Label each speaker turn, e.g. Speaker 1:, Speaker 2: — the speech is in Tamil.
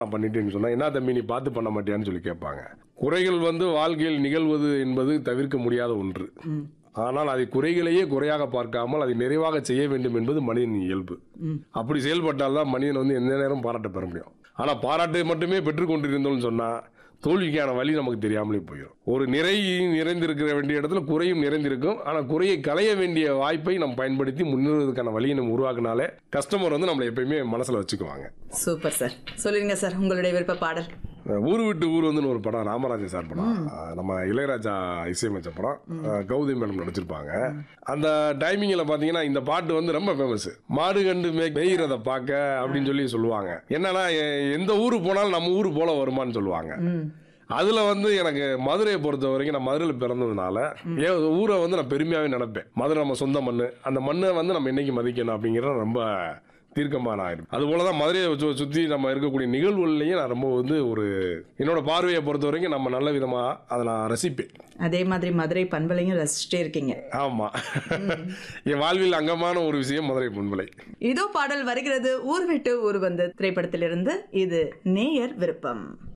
Speaker 1: நான் பண்ணிட்டேன்னு சொன்னா என்ன தம்பி நீ பார்த்து பண்ண மாட்டியான்னு சொல்லி கேட்பாங்க குறைகள் வந்து வாழ்க்கையில் நிகழ்வது என்பது தவிர்க்க முடியாத ஒன்று ஆனால் அதை குறைகளையே குறையாக பார்க்காமல் அதை நிறைவாக செய்ய வேண்டும் என்பது மனிதனின் இயல்பு அப்படி செயல்பட்டால் தான் மனிதன் வந்து எந்த நேரம் பாராட்ட பெற முடியும் ஆனா பாராட்டை மட்டுமே பெற்றுக்கொண்டிருந்தோம்னு சொன்னா தோல்விக்கான வழி நமக்கு தெரியாமலே போயிடும் ஒரு நிறை நிறைந்திருக்கிற வேண்டிய இடத்துல குறையும் நிறைந்திருக்கும் ஆனா குறையை களைய வேண்டிய வாய்ப்பை நம்ம பயன்படுத்தி முன்னேறுவதற்கான வழியை நம்ம உருவாக்குனாலே கஸ்டமர் வந்து நம்மளை எப்பயுமே மனசுல வச்சுக்குவாங்க
Speaker 2: சூப்பர் சார் சொல்லுங்க சார் உங்களுடைய விருப்ப பாடல்
Speaker 1: ஊர் விட்டு ஊர் வந்து ஒரு படம் ராமராஜன் சார் படம் அஹ் நம்ம இளையராஜா இசையமைச்ச படம் அஹ் கௌதமி மேடம் நடிச்சிருப்பாங்க அந்த டைமிங்கில் பார்த்தீங்கன்னா இந்த பாட்டு வந்து ரொம்ப ஃபேமஸ் மாடு கண்டு மே மேய்கிறத பார்க்க அப்படின்னு சொல்லி சொல்லுவாங்க என்னன்னா எ- எந்த ஊருக்கு போனாலும் நம்ம ஊர் போல வருமான்னு சொல்லுவாங்க அதுல வந்து எனக்கு மதுரையை பொறுத்த வரைக்கும் நான் மதுரையில் பிறந்ததுனால என் ஊரை வந்து நான் பெருமையாவே நினைப்பேன் மதுரை நம்ம சொந்த மண்ணு அந்த மண்ணை வந்து நம்ம என்னைக்கு மதிக்கணும் அப்படிங்கிறது ரொம்ப தீர்க்கமாக நான் இருப்பேன் அது போல தான் மதுரையை சு- சுற்றி நம்ம இருக்கக்கூடிய நிகழ்வுகள்லையும் நான் ரொம்ப வந்து ஒரு என்னோட பார்வையை பொறுத்த வரைக்கும் நம்ம நல்ல விதமாக அதை நான் ரசிப்பேன்
Speaker 2: அதே மாதிரி மதுரை பண்பலையும் ரசிச்சுட்டே இருக்கீங்க
Speaker 1: ஆமாம் என் வாழ்வில் அங்கமான ஒரு விஷயம் மதுரை பண்பலை
Speaker 2: இதோ பாடல் வருகிறது ஊர் விட்டு ஊர் வந்து திரைப்படத்திலிருந்து இது நேயர் விருப்பம்